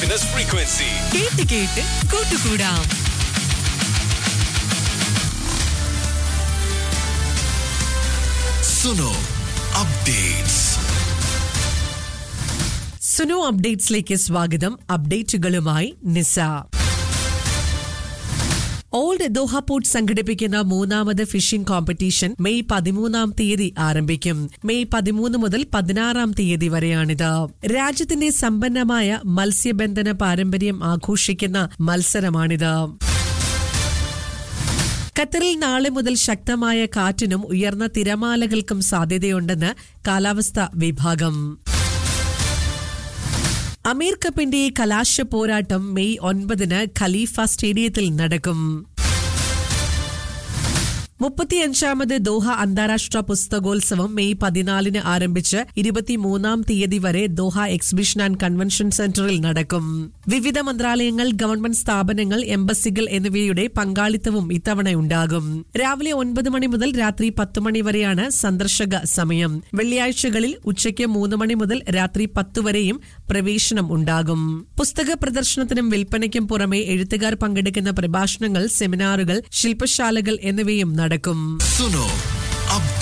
happiness frequency. കേട്ട് കേട്ട് കൂട്ടുകൂടാം Suno updates. സുനു അപ്ഡേറ്റ്സിലേക്ക് സ്വാഗതം അപ്ഡേറ്റുകളുമായി നിസ ഓൾഡ് ദോഹ പോർട്ട് സംഘടിപ്പിക്കുന്ന മൂന്നാമത് ഫിഷിംഗ് കോമ്പറ്റീഷൻ മെയ് പതിമൂന്നാം തീയതി ആരംഭിക്കും മെയ് പതിമൂന്ന് മുതൽ പതിനാറാം തീയതി വരെയാണിത് രാജ്യത്തിന്റെ സമ്പന്നമായ മത്സ്യബന്ധന പാരമ്പര്യം ആഘോഷിക്കുന്ന മത്സരമാണിത് ഖത്തറിൽ നാളെ മുതൽ ശക്തമായ കാറ്റിനും ഉയർന്ന തിരമാലകൾക്കും സാധ്യതയുണ്ടെന്ന് കാലാവസ്ഥാ വിഭാഗം അമീർ കപ്പിന്റെ കലാശ പോരാട്ടം മെയ് ഒൻപതിന് ഖലീഫ സ്റ്റേഡിയത്തിൽ നടക്കും മുപ്പത്തിയഞ്ചാമത് ദോഹ അന്താരാഷ്ട്ര പുസ്തകോത്സവം മെയ് പതിനാലിന് ആരംഭിച്ച് ഇരുപത്തിമൂന്നാം തീയതി വരെ ദോഹ എക്സിബിഷൻ ആൻഡ് കൺവെൻഷൻ സെന്ററിൽ നടക്കും വിവിധ മന്ത്രാലയങ്ങൾ ഗവൺമെന്റ് സ്ഥാപനങ്ങൾ എംബസികൾ എന്നിവയുടെ പങ്കാളിത്തവും ഇത്തവണ ഉണ്ടാകും രാവിലെ ഒൻപത് മണി മുതൽ രാത്രി പത്ത് മണി വരെയാണ് സന്ദർശക സമയം വെള്ളിയാഴ്ചകളിൽ ഉച്ചയ്ക്ക് മൂന്ന് മണി മുതൽ രാത്രി പത്ത് വരെയും പ്രവേശനം ഉണ്ടാകും പുസ്തക പ്രദർശനത്തിനും വിൽപ്പനയ്ക്കും പുറമെ എഴുത്തുകാർ പങ്കെടുക്കുന്ന പ്രഭാഷണങ്ങൾ സെമിനാറുകൾ ശില്പശാലകൾ എന്നിവയും നടക്കും Suno updates.